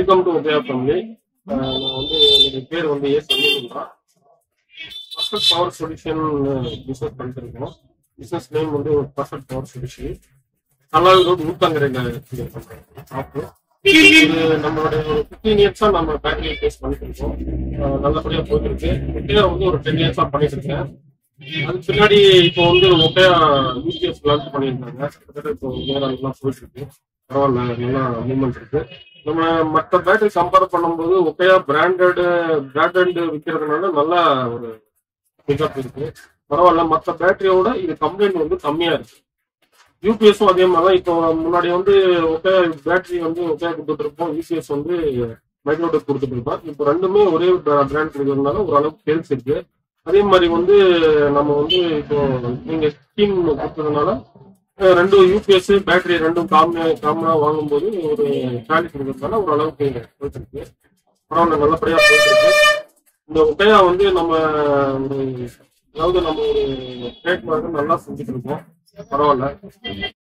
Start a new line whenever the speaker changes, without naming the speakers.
welcome to Udaya family நான் வந்து என்னுடைய பேர் வந்து ஏ சமீபா பர்ஃபெக்ட் பவர் சொல்யூஷன் பிஸ்னஸ் பண்ணிருக்கோம் பிஸ்னஸ் நேம் வந்து perfect power solution Kallavi road ஊத்தங்கரையில் ஷாப்பு இது நம்மளுடைய ஒரு ஃபிஃப்டீன் இயர்ஸா நம்ம பேட்டரி பேஸ் பண்ணிட்டு இருக்கோம் அஹ் நல்லபடியா போயிட்டு இருக்கு முட்டையா வந்து ஒரு டென் இயர்ஸா பண்ணிட்டு இருக்கேன் அதுக்கு பின்னாடி இப்போ வந்து முட்டையா யூபிஎஸ் லான்ச் பண்ணியிருந்தாங்க கிட்டத்தட்ட இப்போ நேரம் நல்லா போயிட்டு இருக்கு பரவாயில்ல நல்லா மூவ்மெண்ட் இருக்கு நம்ம மற்ற பேட்டரி கம்பேர் பண்ணும்போது ஒக்கையா பிராண்டட் பிராண்டட் விற்கிறதுனால நல்லா ஒரு பிக்கப் இருக்கு பரவாயில்ல மற்ற பேட்டரியோட இது கம்ப்ளைண்ட் வந்து கம்மியா இருக்கு யூபிஎஸும் அதே மாதிரி தான் இப்போ முன்னாடி வந்து ஒகே பேட்டரி வந்து ஒகே கொடுத்துட்டு இருப்போம் யூபிஎஸ் வந்து மைக்ரோடெக் கொடுத்துட்டு இருப்போம் இப்போ ரெண்டுமே ஒரே பிராண்ட் இருக்கிறதுனால ஓரளவுக்கு சேல்ஸ் இருக்கு அதே மாதிரி வந்து நம்ம வந்து இப்போ நீங்க ஸ்கீம் கொடுத்ததுனால அஹ், ரெண்டும் யூபிஎஸ் பேட்டரி ரெண்டும் காமனா காமனா வாங்கும்போது ஒரு குவாலிட்டி இருக்கிறதுனால ஓரளவுக்கு போயிட்டு இருக்கு பரவாயில்ல நல்லபடியா போயிட்டு இருக்கு இந்த உட்டையா வந்து நம்ம ஒரு அதாவது நம்ம ஒரு ட்ரேட் மார்க்கு நல்லா செஞ்சுட்டு இருக்கோம் பரவாயில்ல